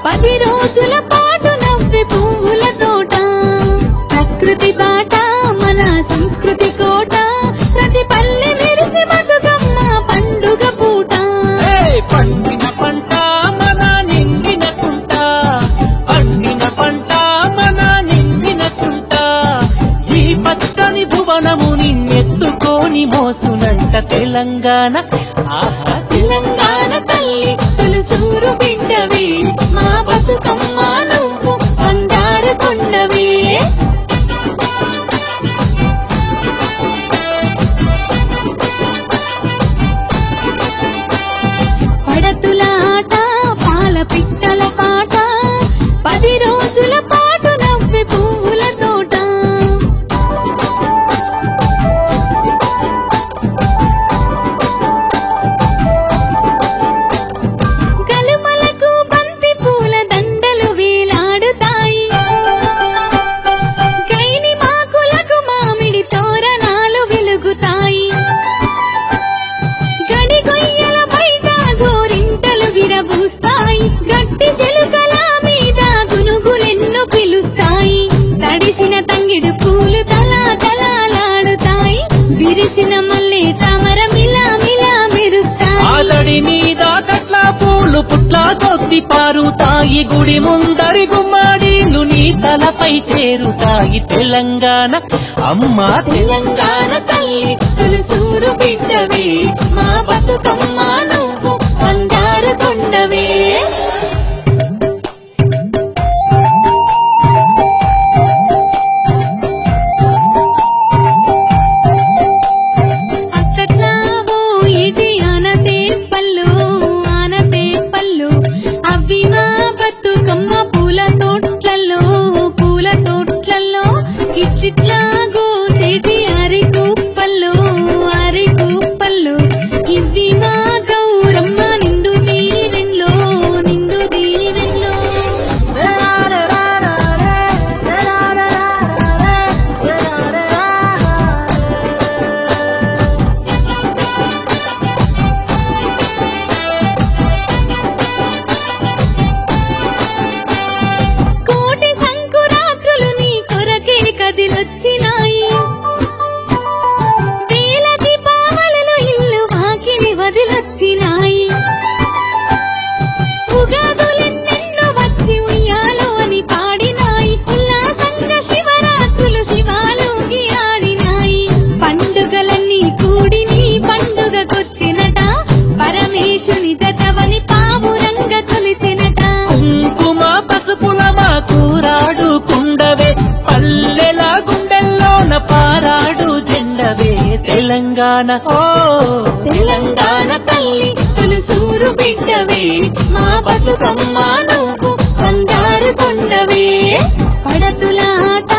పది రోజుల పాటు నవ్వి పువ్వుల తోట ప్రకృతి బాట మన సంస్కృతి కోట ప్రతి పల్లె మెరిసి బతుకమ్మ పండుగ పూట ఏయ్! పండిన పంట మన నిండిన కుంట పండిన పంట మన నిండిన కుంట ఈ పచ్చని భువనము నిన్నెత్తుకోని మోసునంట తెలంగాణ ఆహా తెలంగాణ తల్లి తొలుసూరు బిడ్డవే మా బతుకమ్మ నువ్వు బంగారు కొండవే పడతుల ఆట పాల పిట్టల పాట పది రోజుల పాటు నవ్వి పువ్వుల తోట కలుమలకు బంతి పూల దండలు వేలాడుతాయి గైని మాకులకు మామిడి తోరణాలు వెలుగుతాయి గడి గొయ్యల బయట గోరింటలు విరబూస్తాయి గట్టి సెలుకల మీద గునుగులెన్ను పిలుస్తాయి తడిసిన తంగిడు పూలు తలా తలాలాడుతాయి విరిసిన మల్లె తామర మిలా మిలా మెరుస్తాయి ఆదడి మీద కట్ల పూలు పుట్ల కొద్ది పారుతాయి గుడి ముందరి గుమ్మడిలు నీ తలపై చేరుతాయి తెలంగాణ అమ్మా తెలంగాణ తల్లి తులసూరు బిడ్డవే మా బతుకమ్మ నువ్వు బంగారు కొండవే అత్తట్లా పోయేటి ఆనతే పళ్ళు ఆనతే పళ్ళు అవి మా బతుకమ్మ పూల తోట్లలో పూల తోట్లలో ఇట్లా గోసేటి అరికు పళ్ళు అరికు పళ్ళు ఇవి మా గౌరమ్మ నిండు దీవెన్లో నిండు దీవెన్లో కోటి సంకురాత్రులు నీ కొరకే కదిలొచ్చినాయి వేల దీపావళులు ఇల్లు వాకిలి వదిలొచ్చినాయి ఉగాదులెన్నెన్నో వచ్చి ఉయ్యాలో అని పాడినాయి ఉల్లాసంగా శివరాత్రులు శివాలుగి ఆడినాయి పండుగలన్నీ కూడి నీ పండుగకొచ్చినట పరమేశుని జతవని పావురంగ కొలిచినట కుంకుమ పసుపుల మా కూరాడు కుండవే పల్లెల గుండెల్లోన పారాడు జెండవే తెలంగాణ ఓ తెలంగాణ తల్లి తులసూరు బిడ్డవే మా బతుకమ్మ నువ్వు బంగారు కొండవే పడతుల ఆట